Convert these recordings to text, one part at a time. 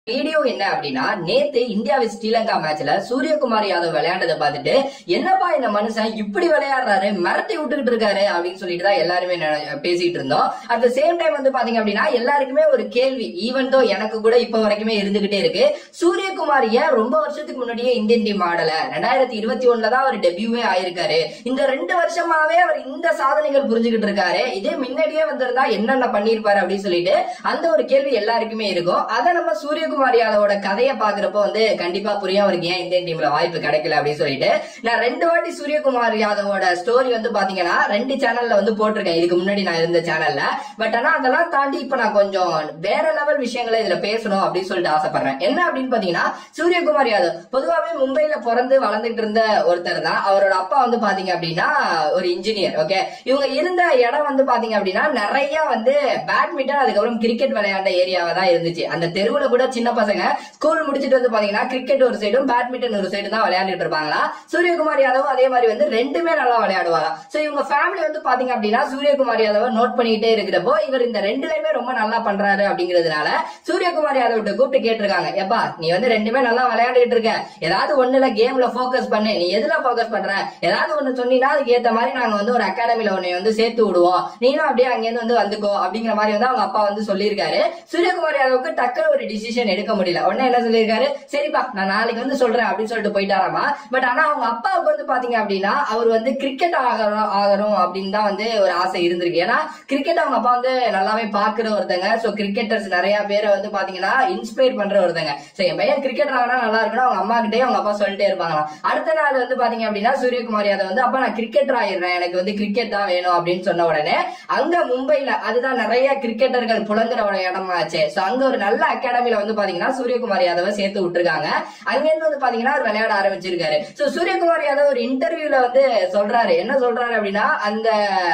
video என்ன அப்படின்னா நேத்து இந்தியா விஸ் ஸ்ரீலங்கா மேட்ச்ல சூரியகுமார் யாதவ் விளையாண்டதை பார்த்துட்டு என்னப்பா இந்த மனுஷன் இப்படி விளையாடுறாரு மிரட்டி விட்டுக்கிட்டு இருக்காரு அப்படின்னு சொல்லிட்டு தான் எல்லாருமே நெ- பேசிட்டு இருந்தோம் அட் த சேம் டைம் வந்து பாத்தீங்க அப்படின்னா எல்லாருக்குமே ஒரு கேள்வி ஈவன் தோ எனக்கு கூட இப்ப வரைக்குமே இருந்துகிட்டே இருக்கு சூரியகுமார் ஏன் ரொம்ப வருஷத்துக்கு முன்னாடியே இந்தியன் டீம் ஆடல ரெண்டாயிரத்தி இருபத்தி ஒண்ணுல தான் அவர் டெபியூவே ஆயிருக்காரு இந்த ரெண்டு வருஷமாவே அவர் இந்த சாதனைகள் புரிஞ்சுக்கிட்டு இருக்காரு இதே முன்னாடியே வந்திருந்தா என்னென்ன பண்ணிருப்பாரு அப்படின்னு சொல்லிட்டு அந்த ஒரு கேள்வி எல்லாருக்குமே இருக்கும் அதை நம்ம சூரியகுமார் யாதவோட கதையை பாக்குறப்போ வந்து கண்டிப்பா புரியும் அவருக்கு ஏன் இந்தியன் டீம்ல வாய்ப்பு கிடைக்கல அப்படின்னு சொல்லிட்டு நான் ரெண்டு வாட்டி சூரியகுமார் யாதவோட ஸ்டோரி வந்து பாத்தீங்கன்னா ரெண்டு சேனல்ல வந்து போட்டிருக்கேன் இதுக்கு முன்னாடி நான் இருந்த சேனல்ல பட் ஆனா அதெல்லாம் தாண்டி இப்ப நான் கொஞ்சம் வேற லெவல் விஷயங்களை இதுல பேசணும் அப்படின்னு சொல்லிட்டு ஆசைப்படுறேன் என்ன அப்படின்னு பாத்தீங்கன்னா சூரியகுமார் யாதவ் பொதுவாவே மும்பைல பிறந்து வளர்ந்துட்டு இருந்த ஒருத்தர் தான் அவரோட அப்பா வந்து பாத்தீங்க அப்படின்னா ஒரு இன்ஜினியர் ஓகே இவங்க இருந்த இடம் வந்து பாத்தீங்க அப்படின்னா நிறைய வந்து பேட்மிண்டன் அதுக்கப்புறம் கிரிக்கெட் விளையாண்ட ஏரியாவா தான் இருந்துச்சு அந்த தெருவுல கூட சின்ன பசங்க ஸ்கூல் முடிச்சிட்டு வந்து பாத்தீங்கன்னா கிரிக்கெட் ஒரு சைடும் பேட்மிண்டன் ஒரு சைடு தான் விளையாண்டுட்டு இருப்பாங்களா சூரியகுமார் யாதவ் அதே மாதிரி வந்து ரெண்டுமே நல்லா விளையாடுவாரா சோ இவங்க ஃபேமிலி வந்து பாத்தீங்க அப்படின்னா சூரியகுமார் யாதவ நோட் பண்ணிக்கிட்டே இருக்கிறப்போ இவர் இந்த ரெண்டுலயுமே ரொம்ப நல்லா பண்றாரு அப்படிங்கிறதுனால சூரியகுமார் யாதவ் கூப்பிட்டு கேட்டிருக்காங்க எப்பா நீ வந்து ரெண்டுமே நல்லா விளையாண்டுட்டு இருக்க ஏதாவது ஒண்ணுல கேம்ல ஃபோக்கஸ் பண்ணு நீ எதுல ஃபோக்கஸ் பண்ற ஏதாவது ஒண்ணு சொன்னீங்கன்னா அதுக்கு ஏத்த மாதிரி நாங்க வந்து ஒரு அகாடமில உன்னை வந்து சேர்த்து விடுவோம் நீனும் அப்படியே அங்கேருந்து வந்து வந்துக்கோ அப்படிங்கிற மாதிரி வந்து அவங்க அப்பா வந்து சொல்லியிருக்காரு சூரியகுமார் யாதவுக்கு டக்குனு ஒரு டிசிஷன் எடுக்க முடியல உடனே என்ன சொல்லியிருக்காரு சரிப்பா நான் நாளைக்கு வந்து சொல்றேன் அப்படின்னு சொல்லிட்டு போயிட்டாராமா பட் ஆனா அவங்க அப்பாவுக்கு வந்து பாத்தீங்க அப்படின்னா அவர் வந்து கிரிக்கெட் ஆகணும் ஆகணும் அப்படின்னு தான் வந்து ஒரு ஆசை இருந்திருக்கு ஏன்னா கிரிக்கெட் அவங்க அப்பா வந்து நல்லாவே பாக்குற ஒருத்தங்க சோ கிரிக்கெட்டர்ஸ் நிறைய பேரை வந்து பாத்தீங்கன்னா இன்ஸ்பயர் பண்ற ஒருத்தங்க சோ என் பையன் கிரிக்கெட் ஆகினா நல்லா இருக்கணும் அவங்க அம்மா கிட்டே அவங்க அப்பா சொல்லிட்டே இருப்பாங்களாம் அடுத்த நாள் வந்து பாத்தீங்க அப்படின்னா சூரியகுமார் யாதவ் வந்து அப்பா நான் கிரிக்கெட்டர் ஆயிடுறேன் எனக்கு வந்து கிரிக்கெட் தான் வேணும் அப்படின்னு சொன்ன உடனே அங்க மும்பைல அதுதான் நிறைய கிரிக்கெட்டர்கள் புலங்குற ஒரு இடமாச்சு சோ அங்க ஒரு நல்ல அகாடமில வந்து பாத்தீங்கன்னா சூரியகுமார் யாதவ சேர்த்து விட்டுருக்காங்க அங்கிருந்து வந்து பாத்தீங்கன்னா அவர் விளையாட ஆரம்பிச்சிருக்காரு சோ சூரியகுமார் யாதவ் ஒரு இன்டர்வியூல வந்து சொல்றாரு என்ன சொல்றாரு அப்படின்னா அந்த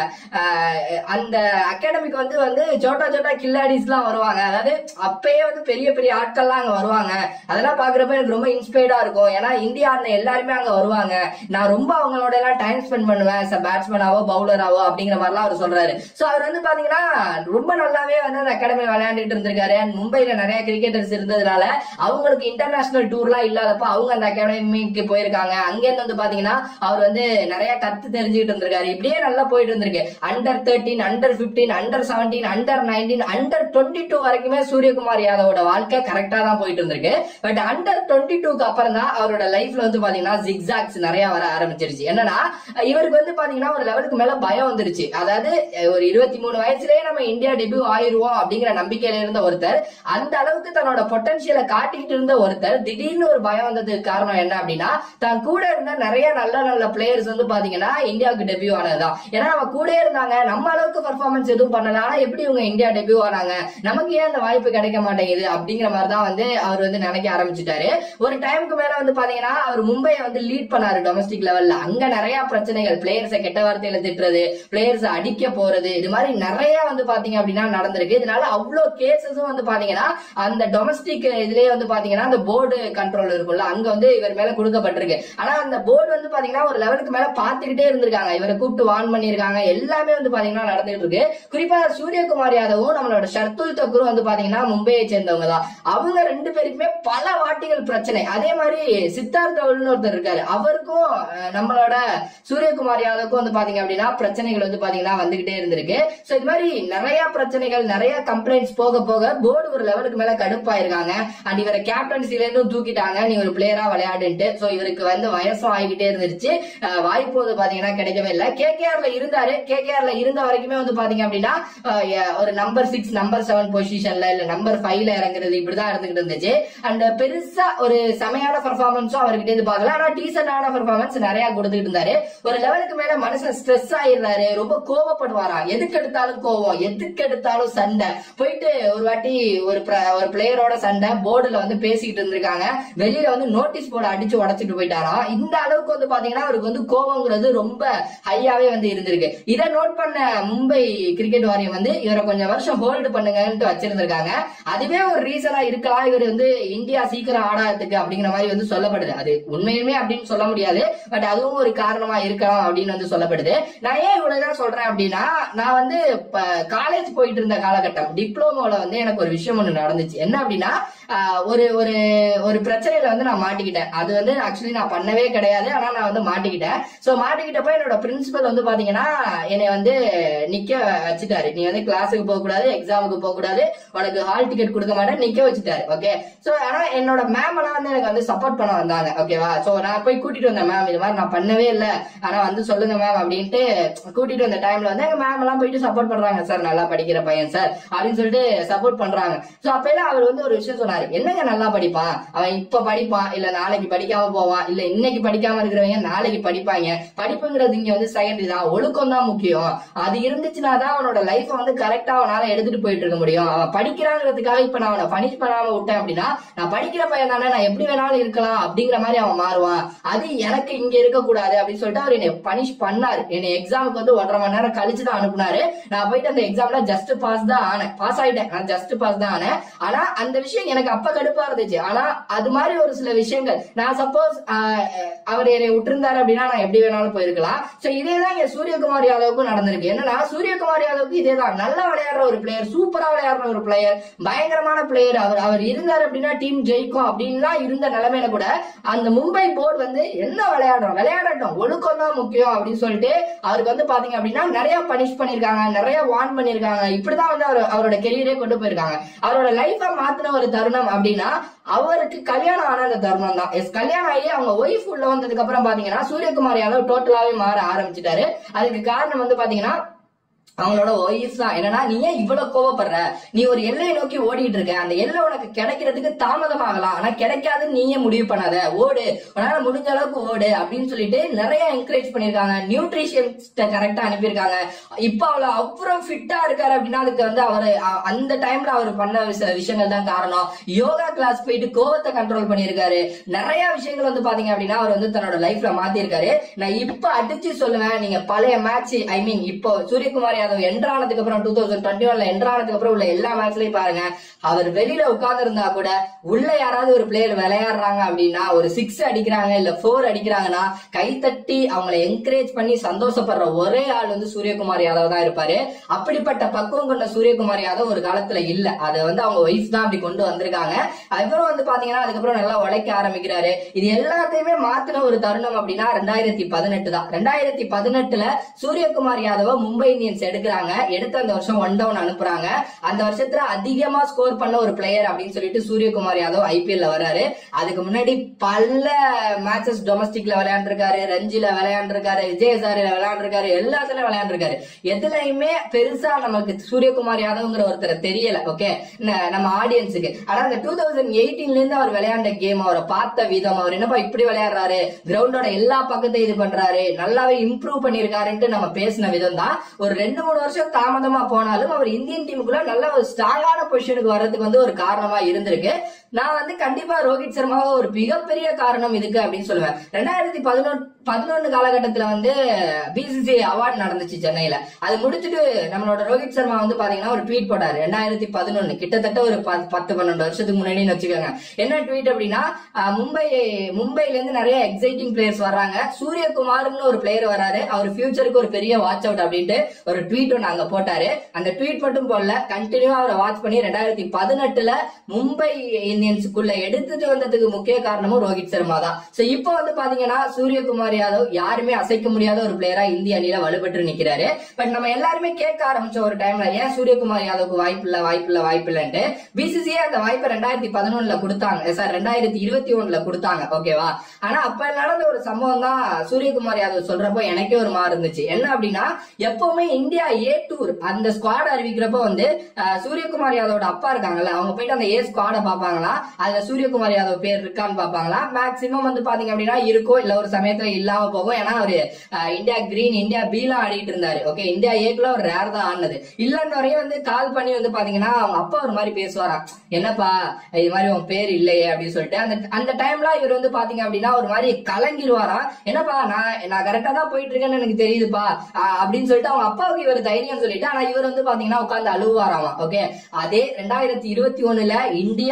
ஆஹ், அந்த அகாடமிக்கு வந்து வந்து சோட்டா சோட்டா கில்லாடிஸ் எல்லாம் வருவாங்க அதாவது அப்பயே வந்து பெரிய பெரிய ஆட்கள்லாம் அங்க வருவாங்க அதெல்லாம் பாக்குறப்ப எனக்கு ரொம்ப இன்ஸ்பயர்டா இருக்கும் ஏன்னா இந்தியா ஆடின எல்லாருமே அங்க வருவாங்க நான் ரொம்ப அவங்களோட எல்லாம் டைம் ஸ்பெண்ட் பண்ணுவேன் பேட்ஸ்மேனாவோ பவுலராவோ அப்படிங்கிற மாதிரிலாம் அவர் சொல்றாரு சோ அவர் வந்து பாத்தீங்கன்னா ரொம்ப நல்லாவே வந்து அந்த அகாடமி விளையாண்டுட்டு இருந்திருக்காரு And மும்பைல நிறைய கிரிக்கெட்டர்ஸ் இருந்ததுனால அவங்களுக்கு இன்டர்நேஷனல் டூர்லாம் இல்லாதப்ப அவங்க அந்த அகாடமிக்கு போயிருக்காங்க அங்கேருந்து வந்து பாத்தீங்கன்னா அவர் வந்து நிறைய கத்து தெரிஞ்சுக்கிட்டு இருந்திருக்காரு இப்படியே நல்லா போயிட்டு இருந்திருக்கு under thirteen under fifteen under seventeen under nineteen under twenty two வரைக்குமே சூரியகுமார் யாதவோட வாழ்க்கை கரெக்டா தான் போயிட்டு இருந்திருக்கு பட் அண்டர் டுவெண்ட்டி டூக்கு அப்புறம் தான் அவரோட லைஃப்ல வந்து பாத்தீங்கன்னா ஜிக்ஸாக்ஸ் நிறைய வர ஆரம்பிச்சிருச்சு என்னன்னா இவருக்கு வந்து பாத்தீங்கன்னா ஒரு லெவலுக்கு மேல பயம் வந்துருச்சு அதாவது அஹ், ஒரு இருபத்தி மூணு வயசுலயே நம்ம இந்தியா டெபியூ ஆயிருவோம் அப்படிங்கிற நம்பிக்கையில இருந்த ஒருத்தர் அந்த அளவுக்கு தன்னோட பொட்டன்ஷியலை காட்டிக்கிட்டு இருந்த ஒருத்தர் திடீர்னு ஒரு பயம் வந்ததுக்கு காரணம் என்ன அப்படின்னா தான் கூட இருந்த நிறைய நல்ல நல்ல பிளேயர்ஸ் வந்து பாத்தீங்கன்னா இந்தியாவுக்கு டெபியூ ஆனதுதான் ஏன்னா நம்ம கூட இருந்தாங்க நம்ம அளவுக்கு பர்ஃபார்மன்ஸ் எதுவும் பண்ணல ஆனா எப்படி இவங்க இந்தியா டெபியூ ஆனாங்க நமக்கு ஏன் அந்த வாய்ப்பு கிடைக்க மாட்டேங்குது அப்படிங்கிற மாதிரி தான் வந்து அவர் வந்து நினைக்க ஆரம்பிச்சுட்டாரு ஒரு டைமுக்கு மேல வந்து பாத்தீங்கன்னா அவர் மும்பையை வந்து லீட் பண்ணாரு டொமஸ்டிக் லெவல்ல அங்க நிறைய பிரச்சனைகள் பிளேயர்ஸை கெட்ட வார்த்தையில திட்டுறது பிளேயர்ஸ் அடிக்க போறது இது மாதிரி நிறைய வந்து பாத்தீங்க அப்படின்னா நடந்திருக்கு இதனால அவ்வளவு கேசஸும் வந்து பாத்தீங்கன்னா அந்த டொமஸ்டிக் இதுலயே வந்து பாத்தீங்கன்னா அந்த போர்டு கண்ட்ரோல் இருக்கும்ல அங்க வந்து இவர் மேல கொடுக்கப்பட்டிருக்கு ஆனா அந்த போர்டு வந்து பாத்தீங்கன்னா ஒரு லெவலுக்கு மேல பாத்துக்கிட்டே இருந்திருக்காங்க இவரை கூப்பிட்டு வான் பண்ணிருக்காங்க எல்லாமே வந்து பாத்தீங்கன்னா நடந்துட்டு இருக்கு குறிப்பா சூரியகுமார் யாதவும் நம்மளோட ஷர்துல் தக்கூரும் வந்து பாத்தீங்கன்னா மும்பையை சேர்ந்தவங்க தான் அவங்க ரெண்டு பேருக்குமே பல வாட்டிகள் பிரச்சனை அதே மாதிரி சித்தார்த் தவுல்னு ஒருத்தர் இருக்காரு அவருக்கும் அஹ், நம்மளோட சூரியகுமார் யாதவுக்கும் வந்து பாத்தீங்க அப்படின்னா பிரச்சனைகள் வந்து பாத்தீங்கன்னா வந்துகிட்டே இருந்திருக்கு சோ இது மாதிரி நிறைய பிரச்சனைகள் நிறைய கம்ப்ளைண்ட்ஸ் போக போக போர்டு ஒரு லெவலுக்கு மேல கடுப்பாயிருக்காங்க அண்ட் இவரை கேப்டன்சில இருந்தும் தூக்கிட்டாங்க நீ ஒரு பிளேயரா விளையாடுன்ட்டு சோ இவருக்கு வந்து வயசும் ஆகிட்டே இருந்துருச்சு அஹ், வாய்ப்பு வந்து பாத்தீங்கன்னா கிடைக்கவே இல்லை கேகேஆர்ல இருந்தாரு கேகேஆர்ல இருந்த வரைக்குமே வந்து பாத்தீங்க அப்படின்னா அஹ், எ- ஒரு நம்பர் சிக்ஸ் நம்பர் செவன் பொசிஷன்ல இல்ல நம்பர் ஃபைவ்ல இறங்குறது இப்படிதான் இருந்துகிட்டு இருந்துச்சு அண்ட் பெருசா ஒரு செமையான பெர்ஃபார்மன்ஸும் அவர்கிட்ட இருந்து பார்க்கல ஆனா டீசென்டான பெர்ஃபார்மன்ஸ் நிறைய கொடுத்துட்டு இருந்தாரு ஒரு லெவலுக்கு மேல மனுஷன் ஸ்ட்ரெஸ் ஆயிடுறாரு ரொம்ப கோவப்படுவாராம் எதுக்கு எடுத்தாலும் கோவம் எதுக்கு எடுத்தாலும் சண்டை போயிட்டு ஒரு வாட்டி ஒரு பிர- ஒரு பிளேயரோட சண்டை போர்டுல வந்து பேசிட்டு இருந்திருக்காங்க வெளியில வந்து நோட்டீஸ் போர்டு அடிச்சு உடைச்சிட்டு போயிட்டாராம் இந்த அளவுக்கு வந்து பாத்தீங்கன்னா அவருக்கு வந்து கோவங்கிறது ரொம்ப ஹையாவே வந்து இருந்திருக்கு இதை நோட் பண்ண மும்பை கிரிக்கெட் வாரியம் வந்து இவரை கொஞ்சம் வருஷம் ஹோல்டு பண்ணுங்கன்ட்டு வச்சிருந்திருக்காங்க அதுவே ஒரு ரீசனா இருக்கலாம் இவர் வந்து இந்தியா சீக்கிரம் ஆடாததுக்கு அப்படிங்கிற மாதிரி வந்து சொல்லப்படுது அது உண்மையுமே அப்படின்னு சொல்ல முடியாது பட் அதுவும் ஒரு காரணமா இருக்கலாம் அப்படின்னு வந்து சொல்லப்படுது நான் ஏன் இவ்வளவு தான் சொல்றேன் அப்படின்னா நான் வந்து காலேஜ் போயிட்டு இருந்த காலகட்டம் டிப்ளமோல வந்து எனக்கு ஒரு விஷயம் ஒண்ணு நடந்துச்சு என்ன அப்படின்னா அப்படின்னா ஆஹ், ஒரு ஒரு ஒரு பிரச்சனையில வந்து நான் மாட்டிக்கிட்டேன் அது வந்து ஆக்சுவலி நான் பண்ணவே கிடையாது ஆனா நான் வந்து மாட்டிக்கிட்டேன் சோ மாட்டிக்கிட்டப்ப என்னோட பிரின்சிபல் வந்து பாத்தீங்கன்னா என்னை வந்து நிக்க வச்சுட்டாரு நீ வந்து கிளாஸுக்கு போக கூடாது எக்ஸாமுக்கு போக கூடாது உனக்கு ஹால் டிக்கெட் கொடுக்க மாட்டேன் நிக்க வச்சுட்டாரு ஓகே சோ ஆனா என்னோட மேம் எல்லாம் வந்து எனக்கு வந்து சப்போர்ட் பண்ண வந்தாங்க ஓகேவா சோ நான் போய் கூட்டிட்டு வந்தேன் மேம் இது மாதிரி நான் பண்ணவே இல்ல ஆனா வந்து சொல்லுங்க மேம் அப்படின்ட்டு கூட்டிட்டு வந்த டைம்ல வந்து எங்க மேம் எல்லாம் போயிட்டு சப்போர்ட் பண்றாங்க சார் நல்லா படிக்கிற பையன் சார் அப்படின்னு சொல்லிட்டு சப்போர்ட் பண்றாங்க சோ அப்ப எல்லாம் அவர் வந்து ஒரு விஷயம் சொன்னாரு என்னங்க நல்லா படிப்பான் அவன் இப்ப படிப்பான் இல்ல நாளைக்கு படிக்காம போவான் இல்ல இன்னைக்கு படிக்காம இருக்கிறவங்க நாளைக்கு படிப்பாங்க படிப்புங்கிறது இங்க வந்து செகண்டரி தான் ஒழுக்கம் தான் முக்கியம் அது இருந்துச்சுன்னா தான் அவனோட லைஃப் வந்து கரெக்டா அவனால எடுத்துட்டு போயிட்டு இருக்க முடியும் அவன் படிக்கிறாங்கிறதுக்காக இப்ப நான் அவனை பனிஷ் பண்ணாம விட்டேன் அப்படின்னா நான் படிக்கிற பையன் தானே நான் எப்படி வேணாலும் இருக்கலாம் அப்படிங்கிற மாதிரி அவன் மாறுவான் அது எனக்கு இங்க இருக்க கூடாது அப்படின்னு சொல்லிட்டு அவர் என்னை பனிஷ் பண்ணாரு என்னை எக்ஸாமுக்கு வந்து ஒன்றரை மணி நேரம் கழிச்சு தான் அனுப்புனாரு நான் போயிட்டு அந்த எக்ஸாம்ல ஜஸ்ட் பாஸ் தான் ஆனேன் பாஸ் ஆயிட்டேன் நான் ஜஸ்ட் பாஸ் தான் ஆனேன் ஆனா அந்த விஷயம் எனக்கு அப்ப கடுப்பா இருந்துச்சு ஆனா அது மாதிரி ஒரு சில விஷயங்கள் நான் சப்போஸ் அவர் என்னை விட்டுருந்தாரு அப்படின்னா நான் எப்படி வேணாலும் போயிருக்கலாம் சோ இதேதான் இங்க சூரியகுமார் யாதவுக்கும் நடந்திருக்கு என்னன்னா சூரியகுமார் யாதவுக்கு இதேதான் நல்லா விளையாடுற ஒரு பிளேயர் சூப்பரா விளையாடுற ஒரு பிளேயர் பயங்கரமான பிளேயர் அவர் அவர் இருந்தார் அப்படின்னா டீம் ஜெயிக்கும் அப்படின்லாம் இருந்த நிலைமையில கூட அந்த மும்பை போர்டு வந்து என்ன விளையாடுறோம் விளையாடட்டும் ஒழுக்கம் தான் முக்கியம் அப்படின்னு சொல்லிட்டு அவருக்கு வந்து பாத்தீங்க அப்படின்னா நிறைய பனிஷ் பண்ணிருக்காங்க நிறைய வார்ன் பண்ணிருக்காங்க இப்படிதான் வந்து அவர் அவரோட கெரியரே கொண்டு போயிருக்காங்க அவரோட லைஃப மாத்தின ஒரு தருணம் அப்படின்னா அவருக்கு கல்யாணம் ஆன அந்த தருணம் தான் எஸ் கல்யாணம் ஆகி அவங்க ஒய்ஃப் உள்ள வந்ததுக்கு அப்புறம் பாத்தீங்கன்னா சூரியகுமார் யாதவ் டோட்டலாவே மாற ஆரம்பிச்சிட்டாரு அதுக்கு காரணம் வந்து பாத்தீங்கன்னா அவங்களோட ஒய்ஃப் தான் என்னன்னா நீ ஏன் இவ்வளவு கோவப்படுற நீ ஒரு எல்லையை நோக்கி ஓடிட்டு இருக்க அந்த எல்லை உனக்கு கிடைக்கிறதுக்கு தாமதமாகலாம் ஆனா கிடைக்காதுன்னு நீயே முடிவு பண்ணாத ஓடு உன்னால முடிஞ்ச அளவுக்கு ஓடு அப்படின்னு சொல்லிட்டு நிறைய என்கரேஜ் பண்ணிருக்காங்க நியூட்ரிஷியன்ஸ்ட கரெக்டா அனுப்பியிருக்காங்க இப்ப அவளை அப்புறம் ஃபிட்டா இருக்காரு அப்படின்னா அதுக்கு வந்து அவரு அ- அந்த டைம்ல அவர் பண்ண சில விஷயங்கள் தான் காரணம் யோகா கிளாஸ் போயிட்டு கோவத்தை கண்ட்ரோல் பண்ணியிருக்காரு நிறைய விஷயங்கள் வந்து பாத்தீங்க அப்படின்னா அவர் வந்து தன்னோட லைஃப்ல மாத்திருக்காரு நான் இப்ப அடிச்சு சொல்லுவேன் நீங்க பழைய மேட்ச் ஐ மீன் இப்போ சூரியகுமார் யாதவ் என்ட்ரு ஆனதுக்கு அப்புறம் டூ தௌசண்ட் டுவெண்ட்டி ஒன்ல என்ட்ரு ஆனதுக்கு அப்புறம் உள்ள எல்லா மேட்ச்லயும் பாருங்க அவர் வெளியில உட்கார்ந்து இருந்தா கூட உள்ள யாராவது ஒரு பிளேயர் விளையாடுறாங்க அப்படின்னா ஒரு சிக்ஸ் அடிக்கிறாங்க இல்ல ஃபோர் அடிக்கிறாங்கன்னா கைத்தட்டி அவங்களை என்கரேஜ் பண்ணி சந்தோஷப்படுற ஒரே ஆள் வந்து சூரியகுமார் யாதவ் தான் இருப்பாரு அப்படிப்பட்ட பக்குவம் கொண்ட சூரியகுமார் யாதவ் ஒரு காலத்துல இல்ல அதை வந்து அவங்க ஒய்ஃப் தான் அப்படி கொண்டு வந்திருக்காங்க அதுக்கப்புறம் வந்து பாத்தீங்கன்னா அதுக்கப்புறம் நல்லா உழைக்க ஆரம்பிக்கிறாரு இது எல்லாத்தையுமே மாத்தின ஒரு தருணம் அப்படின்னா ரெண்டாயிரத்தி பதினெட்டு தான் ரெண்டாயிரத்தி பதினெட்டுல சூரியகுமார் யாதவ மும்பை இந்தியன்ஸ் எடுக்கிறாங்க எடுத்து அந்த வருஷம் ஒன் டவுன் அனுப்புறாங்க அந்த வருஷத்துல அதிகமா ஸ்கோர் பண்ண ஒரு பிளேயர் அப்படின்னு சொல்லிட்டு சூரியகுமார் யாதவ் ஐபிஎல்ல வராரு அதுக்கு முன்னாடி பல மேட்சஸ் டொமஸ்டிக்ல விளையாண்டுருக்காரு ரஞ்சில விளையாண்டுருக்காரு விஜயசாரில விளையாண்டுருக்காரு எல்லாத்துலயும் விளையாண்டுருக்காரு எதுலயுமே பெருசா நமக்கு சூரியகுமார் யாதவ்ங்கிற ஒருத்தர் தெரியல ஓகே நம்ம ஆடியன்ஸுக்கு ஆனா அந்த டூ தௌசண்ட் எயிட்டீன்ல இருந்து அவர் விளையாண்ட கேம் அவரை பார்த்த விதம் அவர் என்னப்பா இப்படி விளையாடுறாரு கிரவுண்டோட எல்லா பக்கத்தையும் இது பண்றாரு நல்லாவே இம்ப்ரூவ் பண்ணிருக்காருன்ட்டு நம்ம பேசின விதம் தான் ஒரு ரெண்டு மூணு வருஷம் தாமதமா போனாலும் அவர் இந்தியன் டீமுக்குள்ள நல்ல ஒரு ஸ்ட்ராங்கான பொசிஷனுக்கு வர்றதுக்கு வந்து ஒரு காரணமா இருந்திருக்கு நான் வந்து கண்டிப்பா ரோஹித் சர்மாவை ஒரு மிகப்பெரிய காரணம் இதுக்கு அப்படின்னு சொல்லுவேன் ரெண்டாயிரத்தி பதினொன்று பதினொன்னு காலகட்டத்துல வந்து பிசிசி அவார்டு நடந்துச்சு சென்னையில அது முடிச்சுட்டு நம்மளோட ரோஹித் சர்மா வந்து பாத்தீங்கன்னா ஒரு ட்வீட் போட்டாரு ரெண்டாயிரத்தி பதினொன்னு கிட்டத்தட்ட ஒரு பத்து பத்து பன்னெண்டு வருஷத்துக்கு முன்னாடின்னு வச்சுக்கோங்க என்ன ட்வீட் அப்படின்னா ஆஹ், மும்பை மும்பைல இருந்து நிறைய எக்ஸைட்டிங் பிளேயர்ஸ் வர்றாங்க சூரியகுமார்னு ஒரு பிளேயர் வராரு அவர் ஃபியூச்சருக்கு ஒரு பெரிய வாட்ச் அவுட் அப்படின்ட்டு ஒரு ட்வீட் ஒன்று அங்க போட்டாரு அந்த ட்வீட் மட்டும் போடல கண்டினியூவா அவரை வாட்ச் பண்ணி ரெண்டாயிரத்தி பதினெட்டுல மும்பை இந்தியன்ஸுக்குள்ள எடுத்துட்டு வந்ததுக்கு முக்கிய காரணமும் ரோஹித் சர்மா தான் சோ இப்போ வந்து பாத்தீங்கன்னா சூரியகுமார் யாதவ் யாருமே அசைக்க முடியாத ஒரு பிளேயரா இந்திய அணியில வலுப்பெற்று நிக்கிறாரு பட் நம்ம எல்லாருமே கேட்க ஆரம்பிச்ச ஒரு டைம்ல ஏன் சூரியகுமார் யாதவுக்கு வாய்ப்பு இல்ல வாய்ப்பு இல்ல வாய்ப்பு இல்லன்ட்டு பிசிசிஏ அந்த வாய்ப்பை ரெண்டாயிரத்தி பதினொன்னுல கொடுத்தாங்க சார் ரெண்டாயிரத்தி இருபத்தி ஒண்ணுல கொடுத்தாங்க ஓகேவா ஆனா அப்ப நடந்த ஒரு சம்பவம் தான் சூரியகுமார் யாதவ் சொல்றப்போ எனக்கே ஒரு மாதிரி இருந்துச்சு என்ன அப்படின்னா எப்பவுமே இந்தியா ஏ டூர் அந்த ஸ்குவாட் அறிவிக்கிறப்ப வந்து அஹ், சூரியகுமார் யாதவோட அப்பா இருக்காங்கல்ல அவங்க போயிட்டு அந்த ஏ ஸ்குவாட பாப்பாங்களா அதுல சூரியகுமார் யாதவ் பேர் இருக்கான்னு பாப்பாங்களா மேக்சிமம் வந்து பாத்தீங்க அப்படின்னா இருக்கும் இல்ல ஒரு சமயத்துல இல்லாம போகும் ஏன்னா அவரு அஹ், இந்தியா கிரீன் இந்தியா பீலாம் ஆடிட்டு இருந்தாரு ஓகே இந்தியா ஏக்குள்ள ஒரு ரேர் தான் ஆடினது இல்லன்னு வரையும் வந்து கால் பண்ணி வந்து பாத்தீங்கன்னா அவங்க அப்பா ஒரு மாதிரி பேசுவாராம் என்னப்பா இது மாதிரி உன் பேர் இல்லையே அப்படின்னு சொல்லிட்டு அந்த அந்த டைம்ல இவர் வந்து பாத்தீங்க அப்படின்னா ஒரு மாதிரி கலங்கிடுவாராம் என்னப்பா நான் நான் கரெக்டா தான் போயிட்டு இருக்கேன்னு எனக்கு தெரியுதுப்பா ஆஹ் அப்படின்னு சொல்லிட்டு அவங்க அப்பாவுக்கு இவர் தைரியம் சொல்லிட்டு ஆனா இவர் வந்து பாத்தீங்கன்னா உட்கார்ந்து அழுவாராமா ஓகே அதே ரெண்டாயிரத்தி இருபத்தி ஒண்ணுல இந்தியாவோட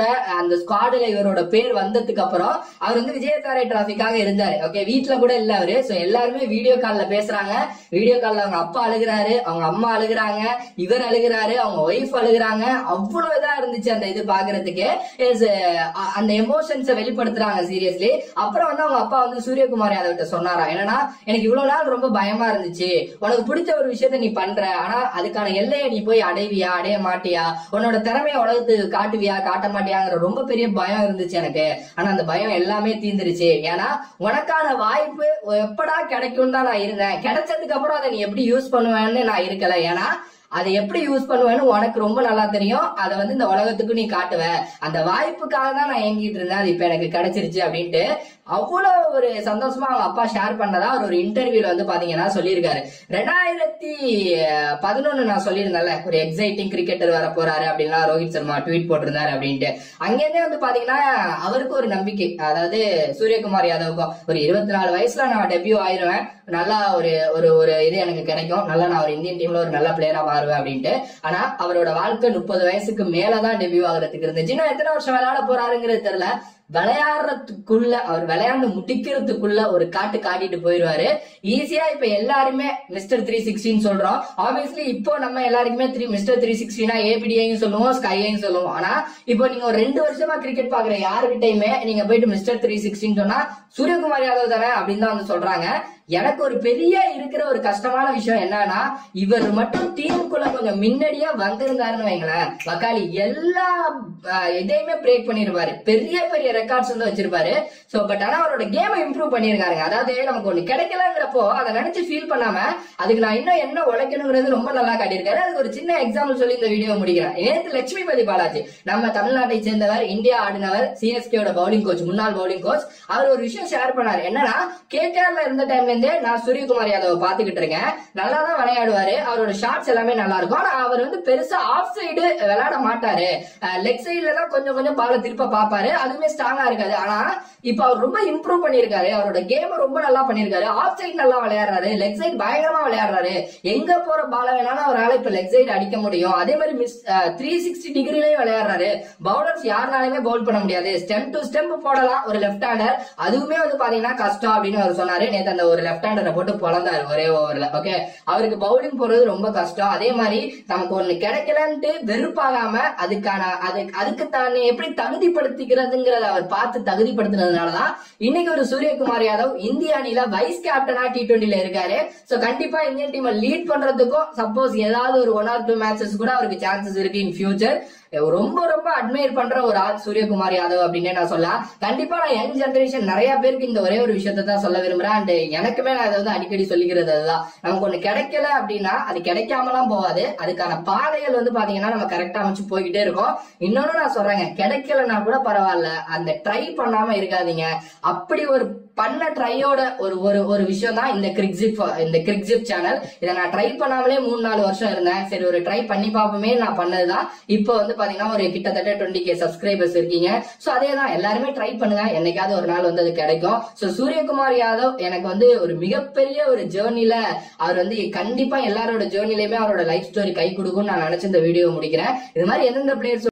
அந்த ஸ்குவாடுல இவரோட பேர் வந்ததுக்கு அப்புறம் அவர் வந்து விஜயதாரை டிராபிக்காக இருந்தாரு ஓகே வீட்ல கூட இல்ல அவரு சோ எல்லாருமே வீடியோ கால்ல பேசுறாங்க வீடியோ கால்ல அவங்க அப்பா அழுகுறாரு அவங்க அம்மா அழுகுறாங்க இவர் அழுகுறாரு அவங்க ஒய்ஃப் அழுகுறாங்க அவ்வளவு இதா இருந்துச்சு அந்த இது பாக்குறதுக்கு Is, அஹ், அந்த எமோஷன்ஸை வெளிப்படுத்துறாங்க சீரியஸ்லி அப்புறம் வந்து அவங்க அப்பா வந்து சூரியகுமார் யாதவ் கிட்ட சொன்னாரா என்னன்னா எனக்கு இவ்வளவு நாள் ரொம்ப பயமா இருந்துச்சு உனக்கு பிடிச்ச ஒரு விஷயத்த நீ பண்ற ஆனா அதுக்கான எல்லையை நீ போய் அடைவியா அடைய மாட்டியா உன்னோட திறமைய உலகத்துக்கு காட்டுவியா காட்ட மாட்டியாங்கிற ரொம்ப பெரிய பயம் இருந்துச்சு எனக்கு ஆனா அந்த பயம் எல்லாமே தீந்துருச்சு ஏன்னா உனக்கான வாய்ப்பு எப்படா கிடைக்கும் தான் நான் இருந்தேன் கிடைச்சதுக்கு அப்புறம் அதை நீ எப்படி யூஸ் பண்ணுவேன்னு நான் இருக்கல ஏன்னா அதை எப்படி யூஸ் பண்ணுவேன்னு உனக்கு ரொம்ப நல்லா தெரியும் அதை வந்து இந்த உலகத்துக்கு நீ காட்டுவ அந்த வாய்ப்புக்காக தான் நான் ஏங்கிட்டு இருந்தேன் அது இப்ப எனக்கு கிடைச்சிருச்சு அப்படின்ட்டு அவ்வளவு ஒரு சந்தோஷமா அவங்க அப்பா ஷேர் பண்ணதா அவர் ஒரு இன்டர்வியூல வந்து பாத்தீங்கன்னா சொல்லியிருக்காரு ரெண்டாயிரத்தி பதினொன்னு நான் சொல்லியிருந்தேன்ல ஒரு எக்ஸைட்டிங் கிரிக்கெட்டர் வர போறாரு அப்படின்லாம் ரோஹித் சர்மா ட்வீட் போட்டிருந்தாரு அப்படின்ட்டு அங்கேருந்தே வந்து பாத்தீங்கன்னா அவருக்கு ஒரு நம்பிக்கை அதாவது சூரியகுமார் யாதவுக்கும் ஒரு இருபத்தி நாலு வயசுல நான் டெபியூ ஆயிருவேன் நல்லா ஒரு ஒரு ஒரு இது எனக்கு கிடைக்கும் நல்லா நான் ஒரு இந்தியன் டீம்ல ஒரு நல்ல பிளேயரா மாறுவேன் அப்படின்ட்டு ஆனா அவரோட வாழ்க்கை முப்பது வயசுக்கு மேலதான் டெபியூ ஆகுறதுக்கு இருந்துச்சு இன்னும் எத்தனை வருஷம் விளையாட போறாருங்கிறது தெரியல விளையாடுறதுக்குள்ள அவர் விளையாண்டு முடிக்கிறதுக்குள்ள ஒரு காட்டு காட்டிட்டு போயிருவாரு ஈஸியா இப்ப எல்லாருமே மிஸ்டர் த்ரீ சிக்ஸ்டின்னு சொல்றோம் ஆப்வியஸ்லி இப்போ நம்ம எல்லாருக்குமே த்ரீ மிஸ்டர் த்ரீ சிக்ஸ்டினா ஏபிடிஐயும் சொல்லுவோம் ஸ்கையையும் சொல்லுவோம் ஆனா இப்போ நீங்க ஒரு ரெண்டு வருஷமா கிரிக்கெட் பாக்குற யாருக்கிட்டையுமே நீங்க போயிட்டு மிஸ்டர் த்ரீ சிக்ஸ்டின்னு சொன்னா சூரியகுமார் யாதவ் தானே அப்படின்னு தான் வந்து சொல்றாங்க எனக்கு ஒரு பெரிய இருக்கிற ஒரு கஷ்டமான விஷயம் என்னன்னா இவர் மட்டும் டீமுக்குள்ள கொஞ்சம் முன்னாடியே வந்திருந்தாருன்னு வைங்களேன் வக்காலி எல்லா அஹ், இதையுமே பிரேக் பண்ணிருப்பாரு பெரிய பெரிய ரெக்கார்ட்ஸ் வந்து வச்சிருப்பாரு சோ பட் ஆனா அவரோட கேம் இம்ப்ரூவ் பண்ணிருக்காருங்க அதாவது நமக்கு ஒண்ணு கிடைக்கலங்கிறப்போ அதை நினைச்சு ஃபீல் பண்ணாம அதுக்கு நான் இன்னும் என்ன உழைக்கணுங்கிறது ரொம்ப நல்லா காட்டியிருக்காரு அதுக்கு ஒரு சின்ன எக்ஸாம்பிள் சொல்லி இந்த வீடியோ முடிக்கிறேன் நேற்று லட்சுமிபதி பாலாஜி நம்ம தமிழ்நாட்டை சேர்ந்தவர் இந்தியா ஆடினவர் சிஎஸ்கேயோட பவுலிங் கோச் முன்னாள் பவுலிங் கோச் அவர் ஒரு விஷயம் ஷேர் பண்ணாரு என்னன்னா கேகேஆர்ல இருந்த டைம்ல இருந்தே நான் சூரியகுமார் யாதவ் பாத்துக்கிட்டு இருக்கேன் நல்லா தான் விளையாடுவாரு அவரோட ஷாட்ஸ் எல்லாமே நல்லா இருக்கும் ஆனா அவர் வந்து பெருசா ஆஃப் சைடு விளையாட மாட்டாரு லெக் சைடுல தான் கொஞ்சம் கொஞ்சம் பால திருப்ப பாப்பாரு அதுவுமே ஸ்ட்ராங்கா இருக்காது ஆனா இப்ப அவர் ரொம்ப இம்ப்ரூவ் பண்ணிருக்காரு அவரோட கேம் ரொம்ப நல்லா பண்ணிருக்காரு ஆஃப் சைடு நல்லா விளையாடுறாரு லெக் சைடு பயங்கரமா விளையாடுறாரு எங்க போற பால வேணாலும் அவரால் இப்ப லெக் சைடு அடிக்க முடியும் அதே மாதிரி மிஸ் த்ரீ சிக்ஸ்டி டிகிரிலயும் விளையாடுறாரு பவுலர்ஸ் யாருனாலுமே பவுல் பண்ண முடியாது ஸ்டெம் டு ஸ்டெம் போடலாம் ஒரு லெஃப்ட் ஹேண்டர் அதுவுமே வந்து பாத்தீங்கன்னா கஷ்டம் அப்படின்னு அவர் சொன்னாரு நேத்து அந்த ஒரு லெஃப்ட் ஹேண்டரை போட்டு பொழந்தாரு ஒரே ஓவர்ல ஓகே அவருக்கு பவுலிங் போறது ரொம்ப கஷ்டம் அதே மாதிரி நமக்கு ஒண்ணு கிடைக்கலன்ட்டு வெறுப்பாகாம அதுக்கான அது அதுக்கு தானே எப்படி தகுதிப்படுத்திக்கிறதுங்கிறத அவர் பார்த்து தகுதிப்படுத்தினதுனாலதான் இன்னைக்கு ஒரு சூரியகுமார் யாதவ் இந்திய அணியில வைஸ் கேப்டனா டி டுவெண்ட்டில இருக்காரு சோ கண்டிப்பா இந்தியன் டீமை லீட் பண்றதுக்கும் சப்போஸ் ஏதாவது ஒரு ஒன் ஆர் டூ மேட்சஸ் கூட அவருக்கு சான்சஸ் இருக்கு இன் ஃபியூச்சர் ரொம்ப ரொம்ப அட்மையர் பண்ற ஒரு ஆள் சூரியகுமார் யாதவ் அப்படின்னு நான் சொல்லலாம் கண்டிப்பா நான் யங் ஜெனரேஷன் நிறைய பேருக்கு இந்த ஒரே ஒரு விஷயத்தை தான் சொல்ல விரும்புறேன் அண்ட் எனக்குமே நான் அதை வந்து அடிக்கடி சொல்லிக்கிறது அதுதான் நமக்கு ஒண்ணு கிடைக்கல அப்படின்னா அது கிடைக்காமலாம் போகாது அதுக்கான பாதைகள் வந்து பாத்தீங்கன்னா நம்ம கரெக்டா அமைச்சு போய்கிட்டே இருக்கோம் இன்னொன்னு நான் சொல்றேங்க கிடைக்கலன்னா கூட பரவாயில்ல அந்த ட்ரை பண்ணாம இருக்காதீங்க அப்படி ஒரு பண்ண ட்ரையோட ஒரு ஒரு ஒரு விஷயம் தான் இந்த கிரிக்ஸிப் இந்த கிரிக்ஸிப் சேனல் இதை நான் ட்ரை பண்ணாமலே மூணு நாலு வருஷம் இருந்தேன் சரி ஒரு ட்ரை பண்ணி பார்ப்போமே நான் பண்ணதுதான் இப்போ வந்து பாத்தீங்கன்னா ஒரு கிட்டத்தட்ட டுவெண்ட்டி கே சப்ஸ்கிரைபர்ஸ் இருக்கீங்க சோ அதே தான் எல்லாருமே ட்ரை பண்ணுங்க என்னைக்காவது ஒரு நாள் வந்து அது கிடைக்கும் சோ சூரியகுமார் யாதவ் எனக்கு வந்து ஒரு மிகப்பெரிய ஒரு ஜேர்னில அவர் வந்து கண்டிப்பா எல்லாரோட ஜேர்னிலையுமே அவரோட லைஃப் ஸ்டோரி கை கொடுக்கும்னு நான் நினைச்சு இந்த வீடியோ முடிக்கிறேன் இது மாதிரி எந்தெந்த பிளேயர்ஸ்